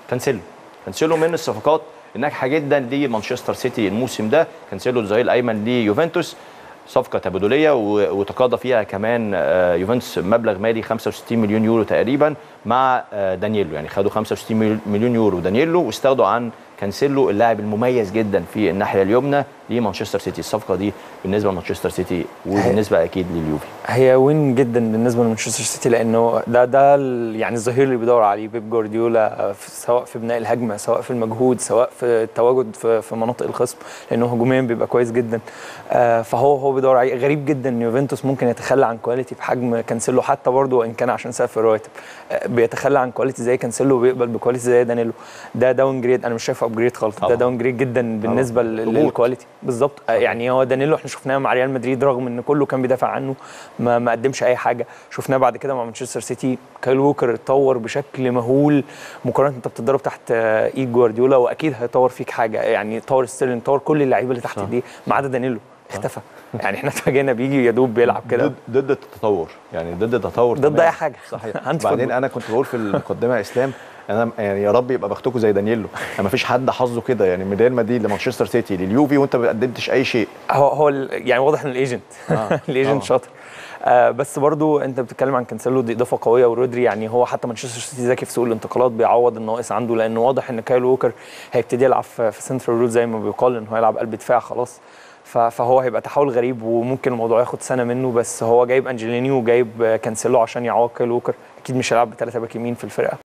كانسيلو كانسيلو من الصفقات الناجحه جدا لمانشستر سيتي الموسم ده كانسيلو الظهير الايمن ليوفنتوس صفقه تبادليه و- وتقاضى فيها كمان آه، يوفنتوس مبلغ مالي 65 مليون يورو تقريبا مع آه، دانييلو يعني خدوا 65 مل- مليون يورو دانييلو واستغنوا عن كانسيلو اللاعب المميز جدا في الناحيه اليمنى لمانشستر سيتي الصفقه دي بالنسبه لمانشستر سيتي وبالنسبه اكيد لليوفي هي وين جدا بالنسبه لمانشستر سيتي لانه ده ده ال- يعني الظهير اللي بيدور عليه بيب جوارديولا في- سواء في بناء الهجمه سواء في المجهود سواء في التواجد في, في مناطق الخصم لانه هجوميا بيبقى كويس جدا آه، فهو هو بيدور عليه غريب جدا ان يوفنتوس ممكن يتخلى عن كواليتي بحجم كانسيلو حتى برضه وان كان عشان سقف الرواتب آه، بيتخلى عن كواليتي زي كانسيلو وبيقبل بكواليتي زي دانيلو ده داون جريد انا مش شايفه ابجريد خالص ده طبعاً. داون جريد جدا بالنسبه لل- هبوط. للكواليتي بالظبط آه، يعني هو دانيلو احنا شفناه مع ريال مدريد رغم ان كله كان بيدافع عنه ما ما قدمش اي حاجه شفناه بعد كده مع مانشستر سيتي كايل ووكر اتطور بشكل مهول مقارنه انت بتتدرب تحت آه، ايد جوارديولا واكيد هيطور فيك حاجه يعني طور ستيرلينج طور كل اللعيبه اللي تحت صح. دي ما عدا دانيلو اختفى يعني احنا اتفاجئنا بيجي يا دوب بيلعب كده ضد ضد التطور يعني ضد التطور ضد تماماً. أي حاجة. صحيح هانت بعدين فوتبول. انا كنت بقول في المقدمه يا اسلام انا يعني يا رب يبقى بختكم زي دانييلو يعني ما فيش حد حظه كده يعني من ريال مدريد لمانشستر سيتي لليوفي وانت ما قدمتش اي شيء هو هو ال- يعني واضح ان الايجنت آه، الايجنت آه. شاطر آه بس برضو انت بتتكلم عن كانسيلو دي اضافه قويه ورودري يعني هو حتى مانشستر سيتي ذكي في سوق الانتقالات بيعوض الناقص عنده لانه واضح ان كايل ووكر هيبتدي يلعب في في سنترال رول زي ما بيقال ان هو يلعب قلب دفاع خلاص ف- فهو هيبقى تحول غريب وممكن الموضوع ياخد سنه منه بس هو جايب انجليني وجايب كانسيلو عشان يعوض كايل ووكر اكيد مش هيلعب بثلاثه باك يمين في الفرقه